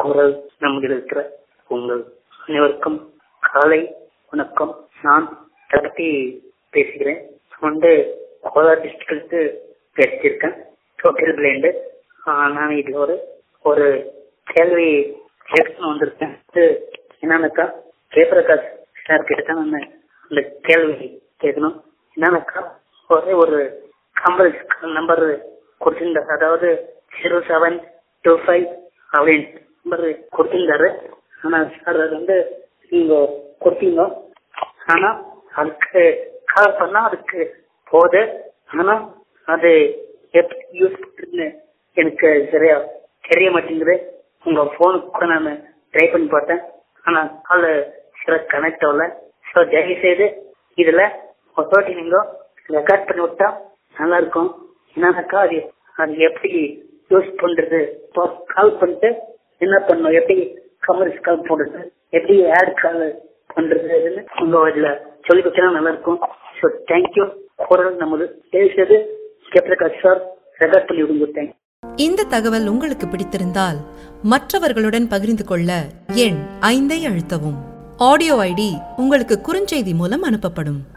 குரல் நம்மில் இருக்கிற உங்கள் அனைவருக்கும் காலை வணக்கம் நான் தகுதி பேசுகிறேன் வந்து கோலார் டிஸ்ட்ரிக்ட் பேசியிருக்கேன் டோட்டல் பிளைண்டு நான் இதுல ஒரு ஒரு கேள்வி கேட்கணும் வந்திருக்கேன் இது என்னன்னாக்கா ஜெயபிரகாஷ் சார் கிட்ட தான் நான் அந்த கேள்வி கேட்கணும் என்னன்னாக்கா ஒரே ஒரு கம்பல் நம்பர் கொடுத்திருந்தாரு அதாவது ஜீரோ செவன் டூ ஃபைவ் அப்படின்னு நம்பர் கொடுத்திருந்தாரு ஆனா சார் அது வந்து நீங்க கொடுத்தீங்க ஆனா அதுக்கு கால் பண்ணா அதுக்கு போகுது ஆனா அது எப்படி யூஸ் பண்றதுன்னு எனக்கு சரியா தெரிய மாட்டேங்குது உங்க போனுக்கு கூட நான் ட்ரை பண்ணி பார்த்தேன் ஆனா கால் சரியா கனெக்ட் ஆகல ஸோ தயவு செய்து இதுல ஒருவாட்டி நீங்க ரெக்கார்ட் பண்ணி விட்டா நல்லா இருக்கும் என்னன்னாக்கா அது அது எப்படி யூஸ் பண்றது கால் பண்ணிட்டு என்ன பண்ணும் எப்படி கமர்ஸ் கால் போடுறது எப்படி ஆட் கால் பண்றதுன்னு உங்க இதுல சொல்லி கொடுத்தா நல்லா இருக்கும் ஸோ தேங்க்யூ குரல் நமது பேசுறது கேப்ரகாஷ் சார் ரெக்கார்ட் பண்ணி விடுங்க தேங்க்யூ இந்த தகவல் உங்களுக்கு பிடித்திருந்தால் மற்றவர்களுடன் பகிர்ந்து கொள்ள எண் ஐந்தை அழுத்தவும் ஆடியோ ஐடி உங்களுக்கு குறுஞ்செய்தி மூலம் அனுப்பப்படும்